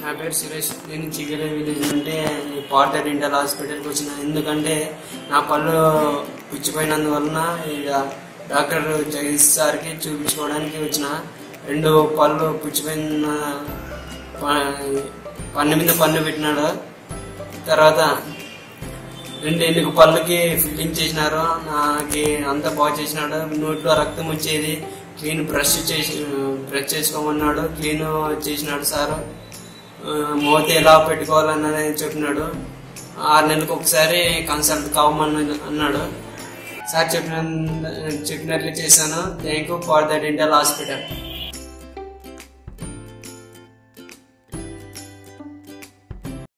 నా పేరు సురేష్ నేను చిగిరి విలేజ్ నుండి పార్టీ డెంటల్ హాస్పిటల్కి వచ్చిన ఎందుకంటే నా పళ్ళు పుచ్చిపోయినందువలన ఇక డాక్టర్ జగదీష్ సార్కి చూపించుకోవడానికి వచ్చిన రెండు పళ్ళు పుచ్చిపోయిన ప- పన్ను మీద పన్ను పెట్టినాడు తర్వాత రెండు ఎన్నిక పళ్ళకి ఫిట్టింగ్ చేసినారు నాకు అంతా బాగా చేసినాడు నోట్లో రక్తం వచ్చేది క్లీన్ బ్రష్ చేసి బ్రష్ చేసుకోమన్నాడు క్లీన్ చేసినాడు సారు ఆ, మూతి ఎలా పెట్టుకోవాలన్నది చెప్పినాడు ఆరు నెలలకు ఒకసారి కన్సల్ట్ కావమని అన్నాడు సార్ చెప్పిన చెప్పినట్లు చేశాను thank you for the dental hospital